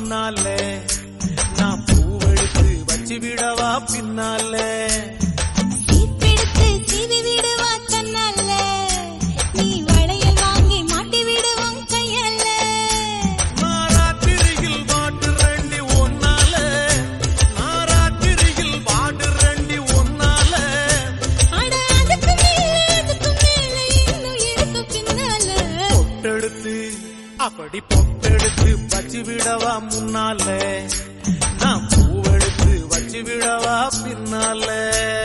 முன்னாலே நான் பூவெடுத்து வச்சு விடவா பின்னாலே சீப்பெடுத்து சீவி விடுவா தன்னால நீ வளையல் வாங்கி மாட்டி விடுவோம் கையால நாராத்திரியில் வாட்டு ரெண்டி ஒன்னால நாராத்திரியில் வாட்டு ரெண்டி ஒன்னால அட அதுக்கு மேல அதுக்கு மேல இன்னும் இருக்கு பின்னால பொட்டெடுத்து அப்படி பொட்டெடுத்து வச்சு விடவா முன்னாலே நான் பூவெடுத்து வச்சு விடவா பின்னாலே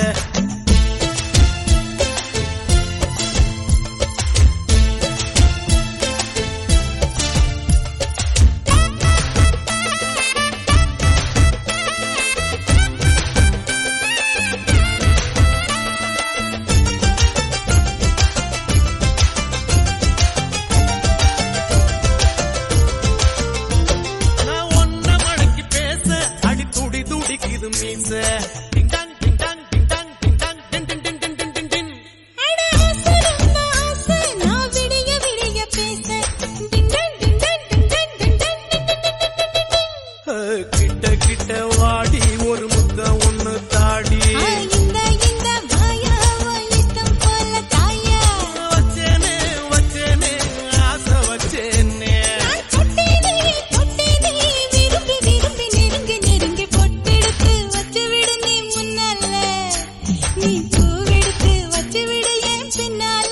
நான் ஒன்ன மடக்கி பேச அடி துடி துடிக்குது மீச டிங்டாங் டிங்டாங் டிங்டாங் டிங்டாங் டின் டின் டின் டின் டின் டின் டின் அட ஆசை ரொம்ப ஆசை நான் விடிய விடிய பேச டிங்டன் டிங்டன் டிங்டன் டிங்டன் அஹ், கிட்ட கிட்ட வாடி ஒரு முத்த ஒண்ணு தாடி ஆ, இந்த இந்த மாயாவோ இஷ்டம் போல தாயா வச்சேனே வச்சேனே ஆசை வச்சேனே நான் தொட்டேனே தொட்டேனே விரும்பி விரும்பி நெருங்கி நெருங்கி பொட்டெடுத்து வச்சு விடு நீ முன்னால நீ பூவெடுத்து வச்சு விடு என் பின்னால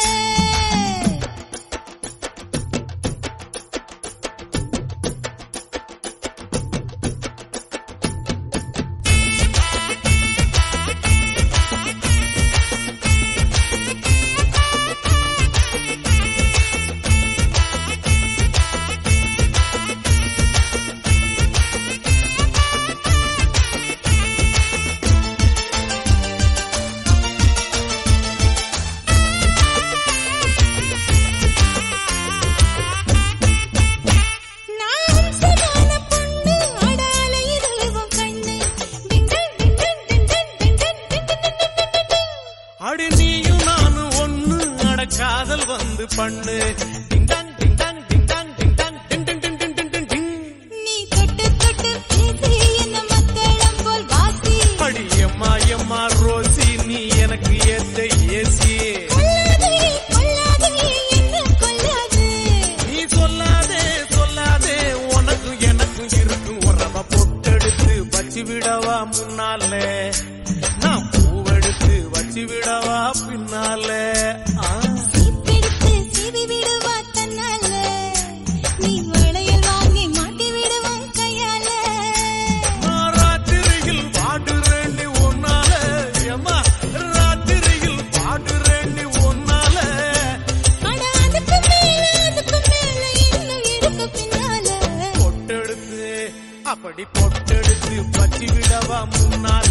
நான் சுமான பொண்ணு அடால இருளுவும் கண்ணு டிங்டன் டிங்டன் டிங்டன் டிங்டன் டிங்டன் அடி நீயும் நானும் ஒண்ணு அட காதல் வந்து பண்ணு டிங்டாங் டிங்டாங் டிங்டாங் டிங்டாங் டின் டின் டின் டின் டின் டின் டின் நீ தொட்டு தொட்டு பேசி என்ன மத்தளம் போல் வாசி அடி எம்மா எம்மா ரோசி நீ எனக்கு ஏத்த ஏசி கொல்லாதே கொல்லாதே என்ன கொல்லாதே நீ சொல்லாதே சொல்லாதே உனக்கும் எனக்கும் இருக்கும் உறவ பொட்டெடுத்து வச்சு விடவா முன்னாலே நான் பூவெடுத்து வச்சு விடவா பின்னாலே ஆ. சீப்பெடுத்து சீவி விடுவா தன்னால நீ வளையல் வாங்கி மாட்டி விடுவோம் கையால நான் ராத்திரியில் பாடு ரெண்டி ஒன்னால எம்மா ராத்திரியில் பாடு ரெண்டி ஒன்னால அட அதுக்கு மேல அதுக்கு மேல இன்னும் இருக்கு பின்னால பொட்டெடுத்து அப்படி பொட்டெடுத்து வச்சு விடவா முன்னால